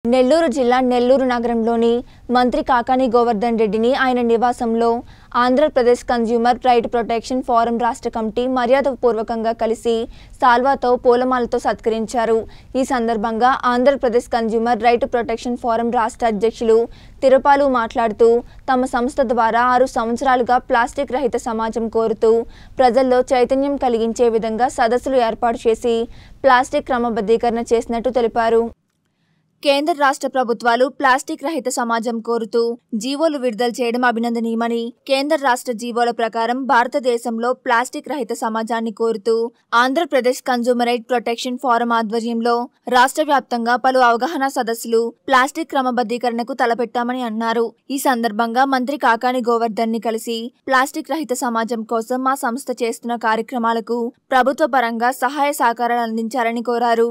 నెల్లూరు జిల్లా నెల్లూరు నగరంలోని మంత్రి కాకాని గోవర్ధన్ రెడ్డిని ఆయన నివాసంలో Andhra Pradesh consumer right protection forum రాష్ట్ర కమిటీ మర్యాదపూర్వకంగా కలిసి సాల్వాతో పూలమాలతో సత్కరించారు ఈ సందర్భంగా Andhra Pradesh consumer right protection forum రాష్ట్ర అధ్యక్షులు తిరుపాలు మాట్లాడుతూ తమ సంస్థ ద్వారా ఆరు సంవత్సరాలుగా ప్లాస్టిక్ రహిత సమాజం కోరుతూ ప్రజల్లో చైతన్యం కలిగించే విధంగా సదస్సులు ఏర్పాటు చేసి ప్లాస్టిక్ క్రమబద్ధీకరణ చేసినట్టు తెలిపారు కేంద్ర రాష్ట్ర ప్రభుత్వాలు ప్లాస్టిక్ రహిత సమాజం కోరుతూ జీవోలు విడుదల చేయడం అభినందనీయమని కేంద్ర రాష్ట్ర జీవోల ప్రకారం భారతదేశంలో ప్లాస్టిక్ రహిత సమాజాన్ని కోరుతూ ఆంధ్రప్రదేశ్ కన్జూమరైట్ ప్రొటెక్షన్ ఫోరం ఆధ్వర్యంలో రాష్ట్ర వ్యాప్తంగా పలు అవగాహన సదస్సులు ప్లాస్టిక్ క్రమబద్ధీకరణకు తలపెట్టామని అన్నారు ఈ సందర్భంగా మంత్రి కాకాని గోవర్ధన్ ని కలిసి ప్లాస్టిక్ రహిత సమాజం కోసం మా సంస్థ చేస్తున్న కార్యక్రమాలకు ప్రభుత్వ పరంగా సహాయ సహకారాలు అందించాలని కోరారు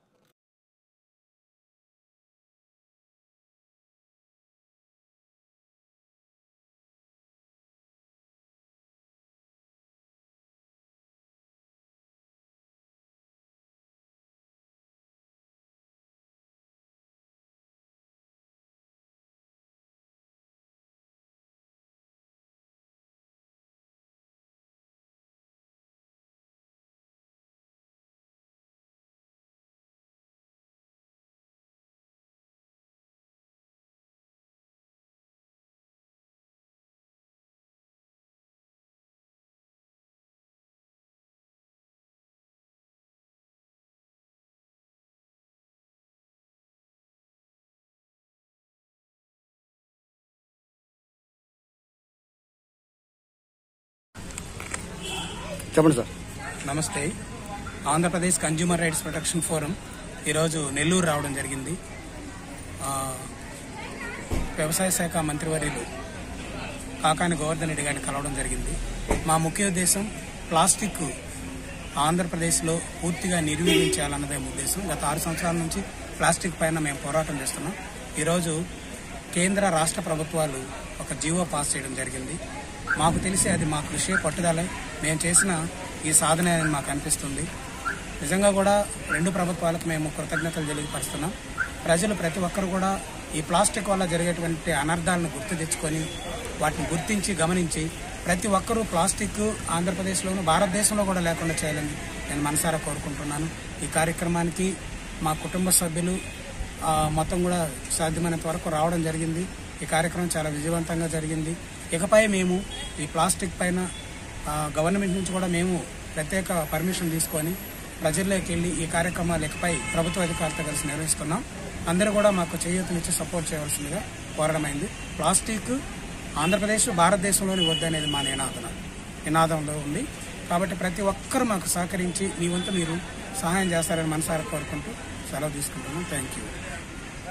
చెప్పండి సార్ నమస్తే Andhra Pradesh consumer rights protection forum ఈరోజు నెల్లూరు రావడం జరిగింది ఆ, వ్యవసాయ శాఖ మంత్రివర్యులు కాకాని గోవర్ధన్ రెడ్డి గారిని కలవడం జరిగింది మా ముఖ్య ఉద్దేశం ప్లాస్టిక్ ఆంధ్రప్రదేశ్లో పూర్తిగా నిర్వీర్యించాలన్నదే మా ఉద్దేశం గత ఆరు సంవత్సరాల నుంచి ప్లాస్టిక్ పైన మేము పోరాటం చేస్తున్నాం ఈరోజు కేంద్ర రాష్ట్ర ప్రభుత్వాలు ఒక జీవో పాస్ చేయడం జరిగింది మాకు తెలిసి అది మా కృషి పట్టుదల మేము చేసిన ఈ సాధన అని మాకు అనిపిస్తుంది నిజంగా కూడా రెండు ప్రభుత్వాలకు మేము కృతజ్ఞతలు తెలియపరుస్తున్నాం ప్రజలు ప్రతి ఒక్కరు కూడా ఈ ప్లాస్టిక్ వల్ల జరిగేటువంటి అనర్థాలను గుర్తు తెచ్చుకొని వాటిని గుర్తించి గమనించి ప్రతి ఒక్కరూ ప్లాస్టిక్ ఆంధ్రప్రదేశ్లోను భారతదేశంలో కూడా లేకుండా చేయాలని నేను మనసారా కోరుకుంటున్నాను ఈ కార్యక్రమానికి మా కుటుంబ సభ్యులు ఆ, మొత్తం కూడా సాధ్యమైనంత వరకు రావడం జరిగింది ఈ కార్యక్రమం చాలా విజయవంతంగా జరిగింది ఇకపై మేము ఈ ప్లాస్టిక్ పైన ఆ, గవర్నమెంట్ నుంచి కూడా మేము ప్రత్యేక పర్మిషన్ తీసుకొని ప్రజల్లోకి వెళ్ళి ఈ కార్యక్రమాలు ఇకపై ప్రభుత్వ అధికారులతో కలిసి నిర్వహిస్తున్నాం అందరూ కూడా మాకు చేయూతనిచ్చి సపోర్ట్ చేయవలసిందిగా కోరడమైంది ప్లాస్టిక్ ఆంధ్రప్రదేశ్ భారతదేశంలోని వద్దనేది మా నినాదన నినాదంలో ఉంది కాబట్టి ప్రతి ఒక్కరూ మాకు సహకరించి మీ వంతు మీరు సహాయం చేస్తారని మనసారా కోరుకుంటూ సెలవు తీసుకుంటున్నాం థ్యాంక్ యూ